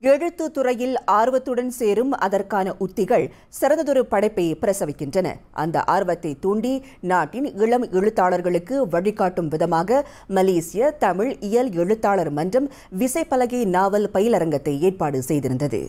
எழுத்து துறையில் ஆர்வத்துடன் சேரும் அதற்கான உத்திகள் சிறந்ததொரு படைப்பை பிரசவிக்கின்றன அந்த ஆர்வத்தை தூண்டி நாட்டின் இளம் எழுத்தாளர்களுக்கு வழிகாட்டும் விதமாக மலேசிய தமிழ் இயல் எழுத்தாளர் மன்றம் விசைப்பலகை நாவல் பயிலரங்கத்தை ஏற்பாடு செய்திருந்தது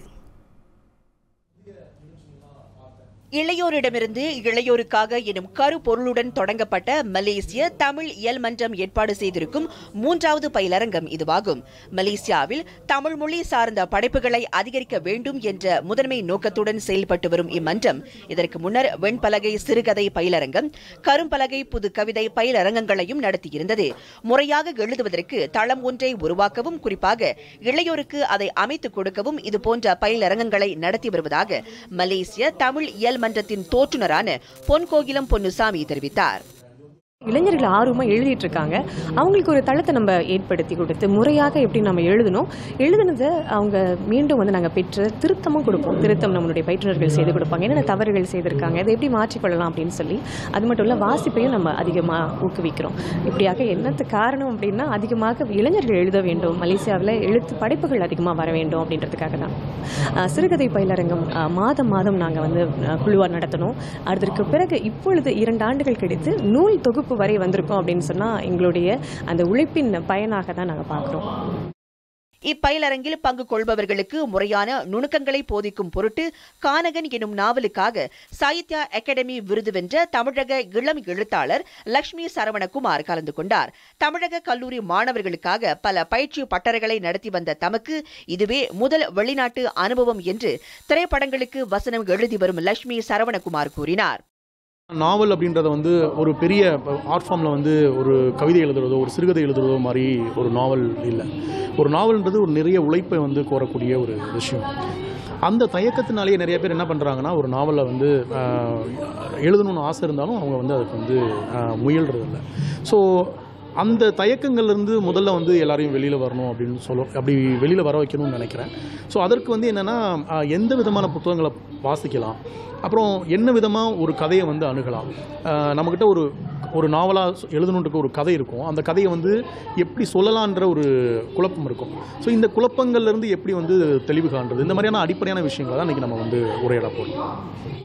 இளையோரிடமிருந்து இளையோருக்காக எனும் கருப்பொருளுடன் தொடங்கப்பட்ட மலேசிய தமிழ் இயல் மன்றம் ஏற்பாடு செய்திருக்கும் மூன்றாவது பயிலரங்கம் இதுவாகும் மலேசியாவில் தமிழ் மொழி சார்ந்த படைப்புகளை அதிகரிக்க வேண்டும் என்ற முதன்மை நோக்கத்துடன் செயல்பட்டு வரும் இம்மன்றம் இதற்கு முன்னர் வெண்பலகை சிறுகதை பயிலரங்கம் கரும்பலகை புது கவிதை பயிலரங்கங்களையும் நடத்தியிருந்தது முறையாக எழுதுவதற்கு தளம் ஒன்றை உருவாக்கவும் குறிப்பாக இளையோருக்கு அதை அமைத்துக் கொடுக்கவும் இதுபோன்ற பயிலரங்கங்களை நடத்தி வருவதாக மலேசிய தமிழ் இயல் மன்றத்தின் தோற்றுநரான பொன்கோகிலம் பொன்னுசாமி தெரிவித்தார் இளைஞர்கள் ஆர்வமாக எழுதிட்டு இருக்காங்க அவங்களுக்கு ஒரு தளத்தை நம்ம ஏற்படுத்தி கொடுத்து முறையாக எப்படி நம்ம எழுதணும் எழுதுனதை அவங்க மீண்டும் வந்து நாங்கள் பெற்று திருத்தமும் கொடுப்போம் திருத்தம் நம்மளுடைய பயிற்றுனர்கள் செய்து கொடுப்பாங்க என்னென்ன தவறுகள் செய்திருக்காங்க அதை எப்படி மாற்றிக்கொள்ளலாம் அப்படின்னு சொல்லி அது மட்டும் இல்லை வாசிப்பையும் நம்ம அதிகமாக ஊக்குவிக்கிறோம் இப்படியாக என்னத்து காரணம் அப்படின்னா அதிகமாக இளைஞர்கள் எழுத வேண்டும் மலேசியாவில் எழுத்து படைப்புகள் அதிகமாக வர வேண்டும் அப்படின்றதுக்காக தான் அஹ், சிறுகதை பயிலரங்கம் அஹ், மாதம் மாதம் நாங்கள் வந்து குழுவாக நடத்தணும் அதற்கு பிறகு இப்பொழுது இரண்டு ஆண்டுகள் கழித்து நூல் தொகுப்பு வரை வந்திருக்கோம் அப்படின்னு சொன்னால் எங்களுடைய அந்த உழைப்பின் பயனாக தான் நாங்கள் பார்க்குறோம் இப்பயிலரங்கில் பங்கு கொள்பவர்களுக்கு முறையான நுணுக்கங்களை போதிக்கும் பொருட்டு கானகன் எனும் நாவலுக்காக சாகித்யா அகாடமி விருது வென்ற தமிழக இளம் எழுத்தாளர் லட்சுமி சரவணகுமார் கலந்து கொண்டார் தமிழக கல்லூரி மாணவர்களுக்காக பல பயிற்சி பட்டறைகளை நடத்தி வந்த தமக்கு இதுவே முதல் வெளிநாட்டு அனுபவம் என்று திரைப்படங்களுக்கு வசனம் எழுதி வரும் லட்சுமி சரவணகுமார் கூறினார் நாவல் அப்படின்றத வந்து ஒரு பெரிய ஆர்ட் ஃபார்மில் வந்து ஒரு கவிதை எழுதுறதோ ஒரு சிறுகதை எழுதுறதோ மாதிரி ஒரு நாவல் இல்லை ஒரு நாவல்ன்றது ஒரு நிறைய உழைப்பை வந்து கோரக்கூடிய ஒரு விஷயம் அந்த தயக்கத்தினாலேயே நிறைய பேர் என்ன பண்ணுறாங்கன்னா ஒரு நாவலை வந்து ஆஹ், எழுதணும்னு ஆசை இருந்தாலும் அவங்க வந்து அதுக்கு வந்து ஆஹ், முயல்றதில்ல ஸோ அந்த தயக்கங்கள்லேருந்து முதல்ல வந்து எல்லாரையும் வெளியில் வரணும் அப்படின்னு சொல்ல அப்படி வெளியில் வர வைக்கணும்னு நினைக்கிறேன் ஸோ அதற்கு வந்து என்னென்னா எந்த விதமான புத்தகங்களை வாசிக்கலாம் அப்புறம் என்ன விதமாக ஒரு கதையை வந்து அணுகலாம் ஆஹ் நம்மக்கிட்ட ஒரு ஒரு நாவலாக எழுதணுன்றக்கு ஒரு கதை இருக்கும் அந்த கதையை வந்து எப்படி சொல்லலான்ற ஒரு குழப்பம் இருக்கும் ஸோ இந்த குழப்பங்கள்லேருந்து எப்படி வந்து தெளிவு காண்றது இந்த மாதிரியான அடிப்படையான விஷயங்களை தான் இன்றைக்கி நம்ம வந்து உரையாட போகிறோம்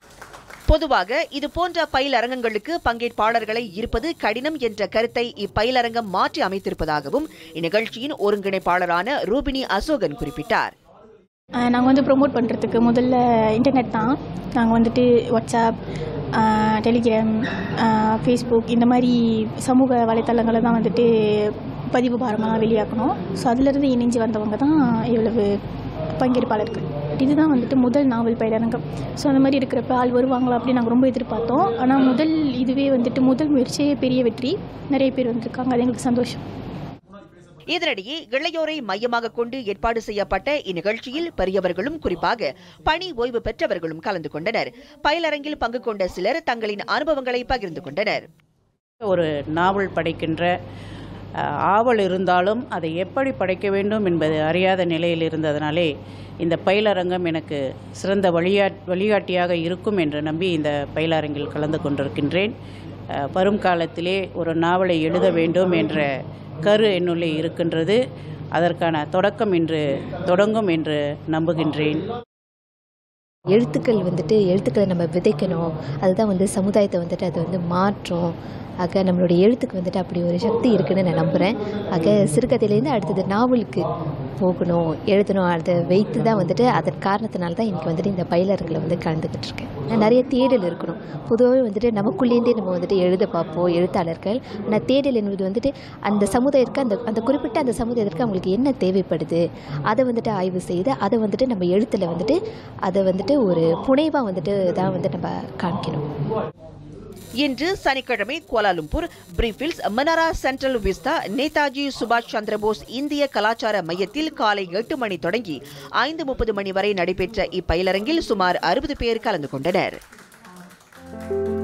பொதுவாக இது போன்ற பயிலரங்கங்களுக்கு பங்கேற்பாளர்களை ஈர்ப்பது கடினம் என்ற கருத்தை இப்பயிலரங்கம் மாற்றி அமைத்திருப்பதாகவும் இந்நிகழ்ச்சியின் ஒருங்கிணைப்பாளரான ரூபினி அசோகன் குறிப்பிட்டார் நாங்கள் வந்து ப்ரோமோட் பண்ணுறதுக்கு முதல்ல இன்டர்நெட் தான் நாங்கள் வந்துட்டு வாட்ஸ்அப் டெலிகிராம் ஃபேஸ்புக் இந்த மாதிரி சமூக வலைத்தளங்களை தான் வந்துட்டு பதிவு பாரமாக வெளியாக்கணும் ஸோ அதிலிருந்து இணைஞ்சு வந்தவங்க தான் இவ்வளவு பங்கேற்பாளர்கள் இதுதான் வந்துட்டு முதல் நாவல் பயிலரங்கம் ஸோ அந்த மாதிரி இருக்கிறப்ப ஆள் வருவாங்களா அப்படின்னு நாங்கள் ரொம்ப எதிர்பார்த்தோம் ஆனால் முதல் இதுவே வந்துட்டு முதல் முயற்சியே பெரிய வெற்றி நிறைய பேர் வந்திருக்காங்க அது எங்களுக்கு சந்தோஷம் இதனிடையே இளையோரை மையமாக கொண்டு ஏற்பாடு செய்யப்பட்ட இந்நிகழ்ச்சியில் பெரியவர்களும் குறிப்பாக பணி ஓய்வு பெற்றவர்களும் கலந்து கொண்டனர் பயிலரங்கில் பங்கு கொண்ட சிலர் தங்களின் அனுபவங்களை பகிர்ந்து கொண்டனர் ஒரு நாவல் படைக்கின்ற அஹ், ஆவல் இருந்தாலும் அதை எப்படி படைக்க வேண்டும் என்பது அறியாத நிலையில் இருந்ததனாலே இந்த பயிலரங்கம் எனக்கு சிறந்த வழியா வழிகாட்டியாக இருக்கும் என்று நம்பி இந்த பயிலரங்கில் கலந்து கொண்டிருக்கின்றேன் அஹ், வரும் காலத்திலே ஒரு நாவலை எழுத வேண்டும் என்ற கரு என்னுள்ளே இருக்கின்றது அதற்கான தொடக்கம் இன்று தொடங்கும் என்று நம்புகின்றேன் எழுத்துக்கள் வந்துட்டு எழுத்துக்களை நம்ம விதைக்கணும் அதுதான் வந்து சமுதாயத்தை வந்துட்டு அது வந்து மாற்றும் ஆக நம்மளுடைய எழுத்துக்கு வந்துட்டு அப்படி ஒரு சக்தி இருக்குன்னு நான் நம்புகிறேன் ஆக சிறுகதையிலேருந்து அடுத்தது நாவலுக்கு போகணும் எழுதணும் அதை வைத்து தான் வந்துட்டு அதன் காரணத்தினால தான் எனக்கு வந்துட்டு இந்த பயிலர்களை வந்து கலந்துக்கிட்டு இருக்கேன் நான் நிறைய தேடல் இருக்கணும் பொதுவாகவே வந்துட்டு நமக்குள்ளேருந்தே நம்ம வந்துட்டு எழுத பார்ப்போம் எழுத்தாளர்கள் ஆனால் தேடல் என்பது வந்துட்டு அந்த சமுதாயத்துக்கு அந்த அந்த குறிப்பிட்ட அந்த சமுதாயத்திற்கு அவங்களுக்கு என்ன தேவைப்படுது அதை வந்துட்டு ஆய்வு செய்து அதை வந்துட்டு நம்ம எழுத்தில் வந்துட்டு அதை வந்துட்டு ஒரு புனைவாக வந்துட்டு தான் வந்து நம்ம காமிக்கணும் இன்று சனிக்கிழமை Kuala Lumpur Brickfields Menara Central Vista Netaji சுபாஷ் சந்திரபோஸ் இந்திய கலாச்சார மையத்தில் காலை எட்டு மணி தொடங்கி ஐந்து முப்பது மணி வரை நடைபெற்ற இப்பயிலரங்கில் சுமார் அறுபது பேர் கலந்து கொண்டனர்